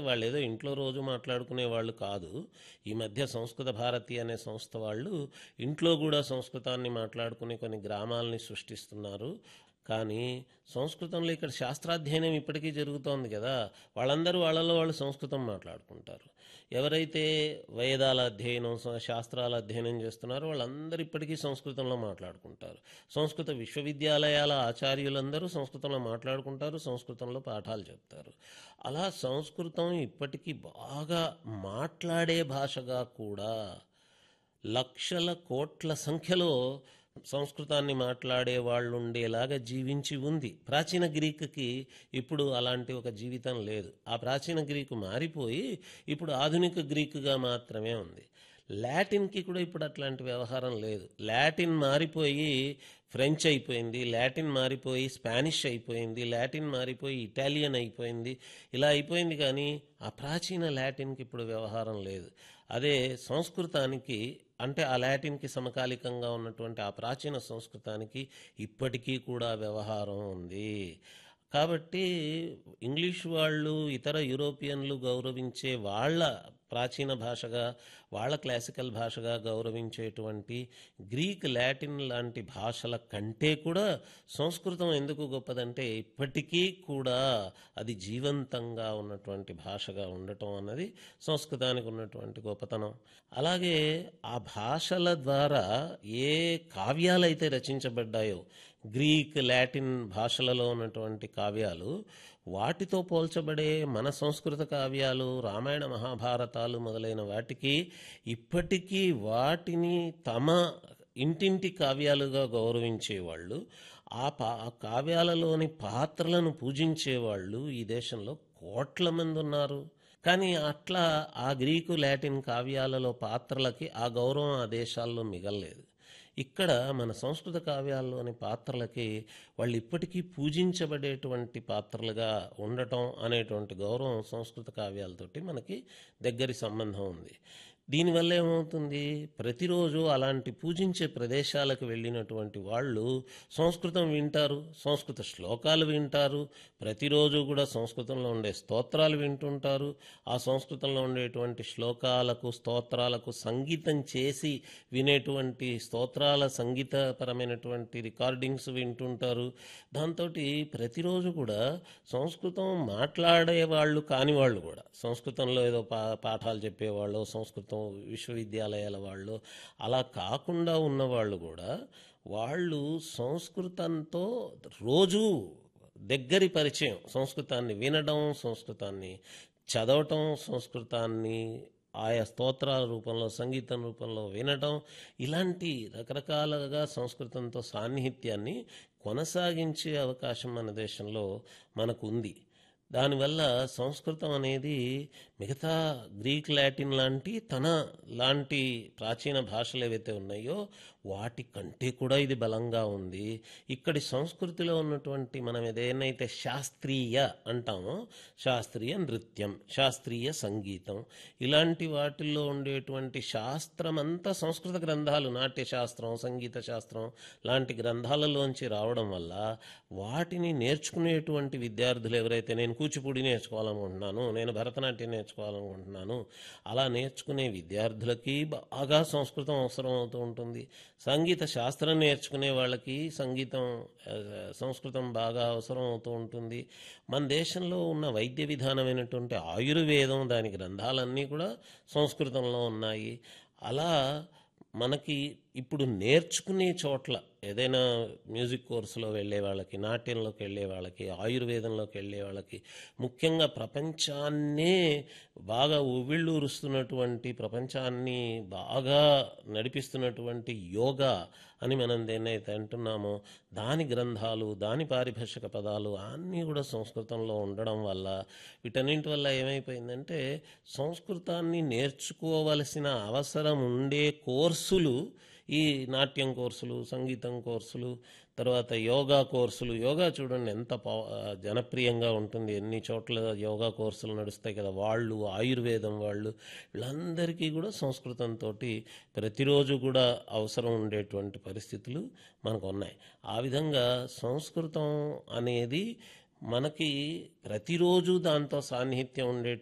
వాళ్ళేదో ఇంట్లో రోజు మాట్లాడుకునే వాళ్ళు కాదు. ఈ మధ్య సంస్కృత భారతి అనే సంస్థ వాళ్ళు ఇంట్లో గూడా సంస్కృతాన్ని మాట్లాడుకునే కొన్ని గ్రామాలని సృష్టిస్తున్నారు. కానీ సంస్కృతంలో ఇక్కడ శాస్త్రాధ్యయనం ఇప్పటికీ జరుగుతోంది గదా! వాళ్ళందరూ వాళ్ళలో వాళ్ళు సంస్కృతం మాట్లాడుకుంటారు. ఎవరైతే వేదాల అధ్యయనం, స శాస్త్రాల అధ్యయనం చేస్తున్నారో వాళ్ళందరూ ఇప్పటికీ సంస్కృతంలో మాట్లాడుకుంటారు. సంస్కృత విశ్వవిద్యాలయాల ఆచార్యులందరూ సంస్కృతంలో మాట్లాడుకుంటారు. సంస్కృతంలో పాఠాలు చెప్తారు. అలా సంస్కృతం ఇప్పటికీ బాగా మాట్లాడే భాషగా కూడా లక్షల, కోట్ల సంఖ్యలో సంస్కృతాన్ని మాట్లాడే వాళ్ళుండేలాగా జీవించి ఉంది. ప్రాచీన గ్రీకుకి ఇప్పుడు అలాంటి ఒక జీవితం లేదు. ఆ ప్రాచీన గ్రీకు మారిపోయి ఇప్పుడు ఆధునిక గ్రీకుగా మాత్రమే ఉంది. లాటిన్‌కి కూడా ఇప్పుడు అట్లాంటి వ్యవహారం లేదు. లాటిన్ మారిపోయి ఫ్రెంచ్ అయిపోయింది. లాటిన్ మారిపోయి స్పానిష్ అయిపోయింది. లాటిన్ మారిపోయి ఇటాలియన్ అయిపోయింది. ఇలా అయిపోయింది కానీ ఆ ప్రాచీన లాటిన్‌కి ఇప్పుడు వ్యవహారం లేదు. అదే సంస్కృతానికి అంటే ఆ లాటిన్‌కి సమకాలికంగా ఉన్నటువంటి ఆ ప్రాచీన సంస్కృతానికి ఇప్పటికీ కూడా వ్యవహారం ఉంది. కాబట్టి ఇంగ్లీష్ వాళ్ళు, ఇతర యూరోపియన్లు గౌరవించే వాళ్ళ ప్రాచీన భాషగా, వాళ్ళ క్లాసికల్ భాషగా గౌరవించేటువంటి గ్రీక్, లాటిన్ లాంటి భాషల కంటే కూడా సంస్కృతం ఎందుకు గొప్పదంటే ఇప్పటికీ కూడా అది జీవంతంగా ఉన్నటువంటి భాషగా ఉండటం అన్నది సంస్కృతానికి ఉన్నటువంటి గొప్పతనం. అలాగే ఆ భాషల ద్వారా ఏ కావ్యాలైతే రచించబడ్డాయో గ్రీక్, లాటిన్ భాషలలో ఉన్నటువంటి కావ్యాలు వాటితో పోల్చబడే మన సంస్కృత కావ్యాలు, రామాయణ, మహాభారతాలు మొదలైన వాటికి ఇప్పటికీ వాటిని తమ ఇంటింటి కావ్యాలుగా గౌరవించేవాళ్ళు. ఆ పా ఆ కావ్యాలలోని పాత్రలను పూజించేవాళ్ళు ఈ దేశంలో కోట్ల మందున్నారు. కానీ అట్లా ఆ గ్రీకు, లాటిన్ కావ్యాలలో పాత్రలకి ఆ గౌరవం ఆ దేశాల్లో మిగల్లేదు. ఇక్కడ మన సంస్కృత కావ్యాల్లోని పాత్రలకి వాళ్ళు ఇప్పటికీ పూజించబడేటువంటి పాత్రలుగా ఉండటం అనేటువంటి గౌరవం సంస్కృత కావ్యాలతోటి మనకి దగ్గరి సంబంధం ఉంది. దీనివల్ల ఏమవుతుంది ప్రతిరోజు అలాంటి పూజించే ప్రదేశాలకు వెళ్ళినటువంటి వాళ్ళు సంస్కృతం వింటారు. సంస్కృత శ్లోకాలు వింటారు. ప్రతిరోజు కూడా సంస్కృతంలో ఉండే స్తోత్రాలు వింటుంటారు. ఆ సంస్కృతంలో ఉండేటువంటి శ్లోకాలకు, స్తోత్రాలకు సంగీతం చేసి వినేటువంటి స్తోత్రాల సంగీతపరమైనటువంటి రికార్డింగ్స్ వింటుంటారు. దాంతోటి ప్రతిరోజు కూడా సంస్కృతం మాట్లాడే వాళ్ళు కాని వాళ్ళు కూడా సంస్కృతంలో ఏదో పా పాఠాలు చెప్పేవాళ్ళో, సంస్కృతం విశ్వవిద్యాలయాల వాళ్ళో అలా కాకుండా ఉన్నవాళ్ళు కూడా వాళ్ళు సంస్కృతంతో రోజూ దగ్గరి పరిచయం సంస్కృతాన్ని వినడం, సంస్కృతాన్ని చదవటం, సంస్కృతాన్ని ఆయా స్తోత్రాల రూపంలో, సంగీతం రూపంలో వినటం ఇలాంటి రకరకాలుగా సంస్కృతంతో సాన్నిహిత్యాన్ని కొనసాగించే అవకాశం మన దేశంలో మనకుంది. దానివల్ల సంస్కృతం అనేది మిగతా గ్రీక్, లాటిన్ లాంటి తన లాంటి ప్రాచీన భాషలు ఏవైతే ఉన్నాయో వాటి కంటే కూడా ఇది బలంగా ఉంది. ఇక్కడి సంస్కృతిలో ఉన్నటువంటి మనం ఏదైతే శాస్త్రీయ అంటామో శాస్త్రీయ నృత్యం, శాస్త్రీయ సంగీతం ఇలాంటి వాటిల్లో ఉండేటువంటి శాస్త్రమంతా సంస్కృత గ్రంథాలు నాట్య శాస్త్రం, సంగీత శాస్త్రం లాంటి గ్రంథాలలోంచి రావడం వల్ల వాటిని నేర్చుకునేటువంటి విద్యార్థులు ఎవరైతే నేను కూచిపూడి నేర్చుకోవాలనుకుంటున్నాను, నేను భరతనాట్యం నేర్చుకోవాలనుకుంటున్నాను అలా నేర్చుకునే విద్యార్థులకి బాగా సంస్కృతం అవసరం అవుతూ ఉంటుంది. సంగీత శాస్త్రం నేర్చుకునే వాళ్ళకి సంగీతం ఆహ్, సంస్కృతం బాగా అవసరం అవుతూ ఉంటుంది. మన దేశంలో ఉన్న వైద్య విధానమైనటువంటి ఆయుర్వేదం దాని గ్రంథాలన్నీ కూడా సంస్కృతంలో ఉన్నాయి. అలా మనకి ఇప్పుడు నేర్చుకునే చోట్ల ఏదైనా మ్యూజిక్ కోర్సులో వెళ్ళే వాళ్ళకి, నాట్యంలోకి వెళ్ళే వాళ్ళకి, ఆయుర్వేదంలోకి వెళ్ళే వాళ్ళకి ముఖ్యంగా ప్రపంచాన్నే బాగా ఉవ్విళ్ళూరుస్తున్నటువంటి ప్రపంచాన్ని బాగా నడిపిస్తున్నటువంటి యోగా అని మనం దేన్నైతే అంటున్నామో దాని గ్రంథాలు, దాని పారిభాషిక పదాలు అన్నీ కూడా సంస్కృతంలో ఉండడం వల్ల వీటన్నింటి వల్ల ఏమైపోయిందంటే సంస్కృతాన్ని నేర్చుకోవలసిన అవసరం ఉండే కోర్సులు ఈ నాట్యం కోర్సులు, సంగీతం కోర్సులు, తర్వాత యోగా కోర్సులు యోగా చూడండి ఎంత పవ జనప్రియంగా ఉంటుంది. ఎన్ని చోట్ల యోగా కోర్సులు నడుస్తాయి కదా! వాళ్ళు, ఆయుర్వేదం వాళ్ళు వీళ్ళందరికీ కూడా సంస్కృతంతోటి ప్రతిరోజు కూడా అవసరం ఉండేటువంటి పరిస్థితులు మనకున్నాయి. ఆ విధంగా సంస్కృతం అనేది మనకి ప్రతిరోజు దాంతో సాన్నిహిత్యం ఉండే